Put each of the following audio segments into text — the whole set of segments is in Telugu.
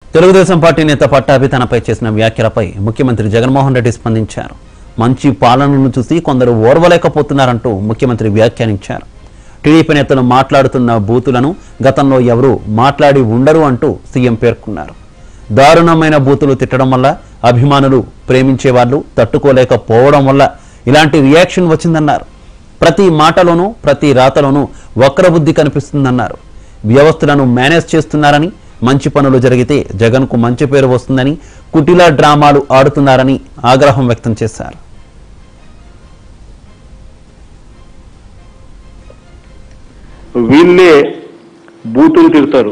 తెలుగుదేశం పార్టీ నేత పట్టాభి తనపై చేసిన వ్యాఖ్యలపై ముఖ్యమంత్రి జగన్మోహన్ రెడ్డి స్పందించారు మంచి పాలనను చూసి కొందరు ఓర్వలేకపోతున్నారంటూ ముఖ్యమంత్రి వ్యాఖ్యానించారు టీడీపీ నేతలు మాట్లాడుతున్న బూతులను గతంలో ఎవరూ మాట్లాడి ఉండరు అంటూ సీఎం పేర్కొన్నారు దారుణమైన బూతులు తిట్టడం వల్ల అభిమానులు ప్రేమించే వాళ్ళు తట్టుకోలేకపోవడం వల్ల ఇలాంటి రియాక్షన్ వచ్చిందన్నారు ప్రతి మాటలోనూ ప్రతి రాతలోనూ వక్రబుద్ధి కనిపిస్తుందన్నారు వ్యవస్థలను మేనేజ్ చేస్తున్నారని మంచి పనులు జరిగితే జగన్కు మంచి పేరు వస్తుందని కుటిల డ్రామాలు ఆడుతున్నారని ఆగ్రహం వ్యక్తం చేశారు వీళ్ళే బూతులు తిడతారు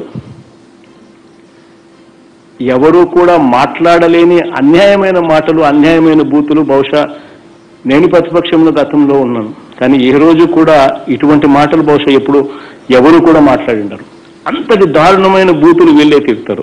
ఎవరు కూడా మాట్లాడలేని అన్యాయమైన మాటలు అన్యాయమైన బూతులు బహుశా నేను ప్రతిపక్షంలో గతంలో ఉన్నాను కానీ ఏ రోజు కూడా ఇటువంటి మాటలు బహుశా ఎప్పుడు ఎవరు కూడా మాట్లాడిండరు అంతటి దారుణమైన బూతులు వీళ్ళే తిడతారు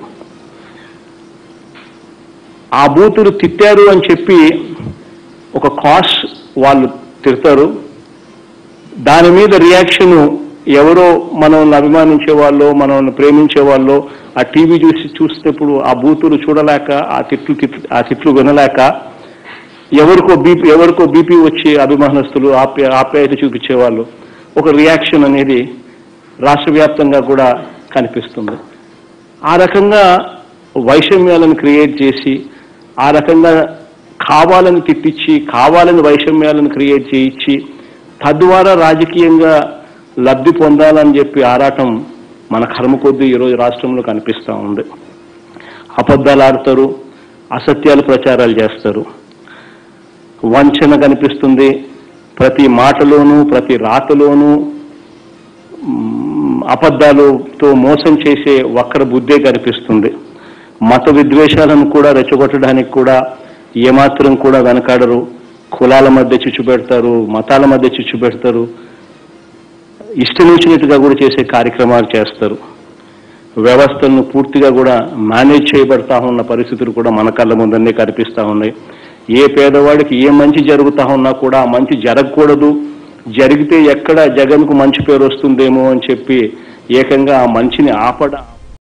ఆ బూతులు తిట్టారు అని చెప్పి ఒక కాస్ వాళ్ళు తిడతారు దాని మీద రియాక్షన్ ఎవరో మనల్ని అభిమానించే వాళ్ళు మనల్ని ప్రేమించే వాళ్ళు ఆ టీవీ చూసి చూసినప్పుడు ఆ బూతులు చూడలేక ఆ తిట్లు తిట్లు- ఆ తిట్లు వినలేక ఎవరికో బీపీ ఎవరికో బీపీ వచ్చి అభిమానస్తులు ఆప్య ఆప్యాయత చూపించే వాళ్ళు ఒక రియాక్షన్ అనేది రాష్ట్ర వ్యాప్తంగా కూడా కనిపిస్తుంది ఆ రకంగా వైషమ్యాలను క్రియేట్ చేసి ఆ రకంగా కావాలని తిట్టించి కావాలని వైషమ్యాలను క్రియేట్ చేయించి తద్వారా రాజకీయంగా లబ్ధి పొందాలని చెప్పి ఆరాటం మన కర్మ కొద్దీ ఈరోజు రాష్ట్రంలో కనిపిస్తూ ఉంది అబద్ధాలు ఆడతారు అసత్యాలు ప్రచారాలు చేస్తారు వంచన కనిపిస్తుంది ప్రతి మాటలోనూ ప్రతి రాతలోనూ మ్, అబద్ధాలతో మోసం చేసే వక్ర బుద్ధే కనిపిస్తుంది మత విద్వేషాలను కూడా రెచ్చగొట్టడానికి కూడా ఏమాత్రం కూడా వెనకాడరు కులాల మధ్య చిచ్చు పెడతారు మతాల మధ్య చిచ్చు పెడతారు ఇష్టం వచ్చినట్టుగా కూడా చేసే కార్యక్రమాలు చేస్తారు వ్యవస్థలను పూర్తిగా కూడా మేనేజ్ చేయబడతా ఉన్న పరిస్థితులు కూడా మన కళ్ళ ముందన్నే కనిపిస్తా ఉన్నాయి ఏ పేదవాడికి ఏ మంచి జరుగుతా ఉన్నా కూడా ఆ మంచి జరగకూడదు జరిగితే ఎక్కడ జగన్కు మంచి పేరు వస్తుందేమో అని చెప్పి ఏకంగా ఆ మంచిని ఆపడ